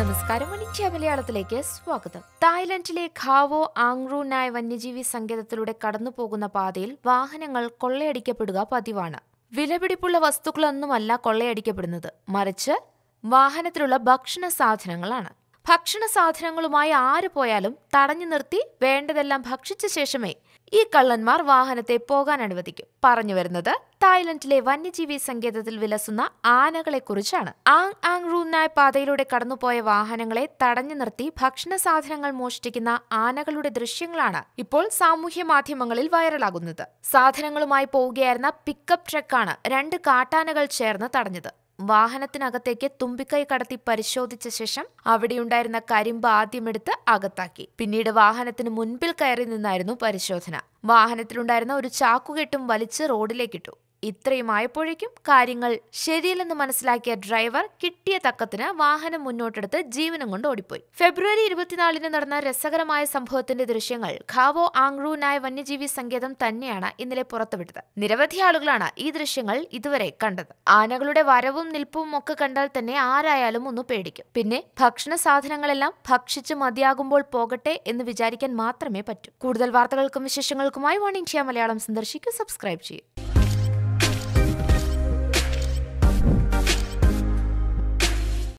നമസ്കാരം വനിഷ്യ മലയാളത്തിലേക്ക് സ്വാഗതം തായ്ലൻഡിലെ ഖാവോ ആങ്റൂനായ വന്യജീവി സങ്കേതത്തിലൂടെ കടന്നുപോകുന്ന പാതയിൽ വാഹനങ്ങൾ കൊള്ളയടിക്കപ്പെടുക പതിവാണ് വിലപിടിപ്പുള്ള വസ്തുക്കളൊന്നുമല്ല കൊള്ളയടിക്കപ്പെടുന്നത് മറിച്ച് വാഹനത്തിലുള്ള ഭക്ഷണ സാധനങ്ങളാണ് ഭക്ഷണ സാധനങ്ങളുമായി ആര് പോയാലും തടഞ്ഞു നിർത്തി വേണ്ടതെല്ലാം ഭക്ഷിച്ച ശേഷമേ ഈ കള്ളന്മാർ വാഹനത്തെ പോകാൻ അനുവദിക്കും പറഞ്ഞു വരുന്നത് തായ്ലൻഡിലെ വന്യജീവി സങ്കേതത്തിൽ വിലസുന്ന ആനകളെക്കുറിച്ചാണ് ആങ് ആങ് റൂനായ് പാതയിലൂടെ കടന്നുപോയ വാഹനങ്ങളെ തടഞ്ഞു നിർത്തി ഭക്ഷണ സാധനങ്ങൾ മോഷ്ടിക്കുന്ന ആനകളുടെ ദൃശ്യങ്ങളാണ് ഇപ്പോൾ സാമൂഹ്യ മാധ്യമങ്ങളിൽ വൈറലാകുന്നത് സാധനങ്ങളുമായി പോവുകയായിരുന്ന പിക്കപ്പ് ട്രക്കാണ് രണ്ട് കാട്ടാനകൾ ചേർന്ന് തടഞ്ഞത് വാഹനത്തിനകത്തേക്ക് തുമ്പിക്കൈ കടത്തി പരിശോധിച്ച ശേഷം അവിടെയുണ്ടായിരുന്ന കരിമ്പ് ആദ്യമെടുത്ത് അകത്താക്കി പിന്നീട് വാഹനത്തിന് മുൻപിൽ കയറി നിന്നായിരുന്നു പരിശോധന വാഹനത്തിലുണ്ടായിരുന്ന ഒരു ചാക്കുകെട്ടും വലിച്ച് റോഡിലേക്കിട്ടു ഇത്രയുമായപ്പോഴേക്കും കാര്യങ്ങൾ ശരിയല്ലെന്ന് മനസ്സിലാക്കിയ ഡ്രൈവർ കിട്ടിയ തക്കത്തിന് വാഹനം മുന്നോട്ടെടുത്ത് ജീവനും കൊണ്ട് ഓടിപ്പോയി ഫെബ്രുവരി ഇരുപത്തിനാലിന് നടന്ന രസകരമായ സംഭവത്തിന്റെ ദൃശ്യങ്ങൾ ഖാവോ ആങ്റൂനായ വന്യജീവി സങ്കേതം തന്നെയാണ് ഇന്നലെ പുറത്തുവിട്ടത് നിരവധി ആളുകളാണ് ഈ ദൃശ്യങ്ങൾ ഇതുവരെ കണ്ടത് ആനകളുടെ വരവും നിൽപ്പും ഒക്കെ കണ്ടാൽ തന്നെ ആരായാലും ഒന്ന് പേടിക്കും പിന്നെ ഭക്ഷണ സാധനങ്ങളെല്ലാം ഭക്ഷിച്ച് മതിയാകുമ്പോൾ പോകട്ടെ എന്ന് വിചാരിക്കാൻ മാത്രമേ പറ്റൂ കൂടുതൽ വാർത്തകൾക്കും വിശേഷങ്ങൾക്കുമായി വൺ ഇന്ത്യ മലയാളം സന്ദർശിക്കൂ സബ്സ്ക്രൈബ് ചെയ്യൂ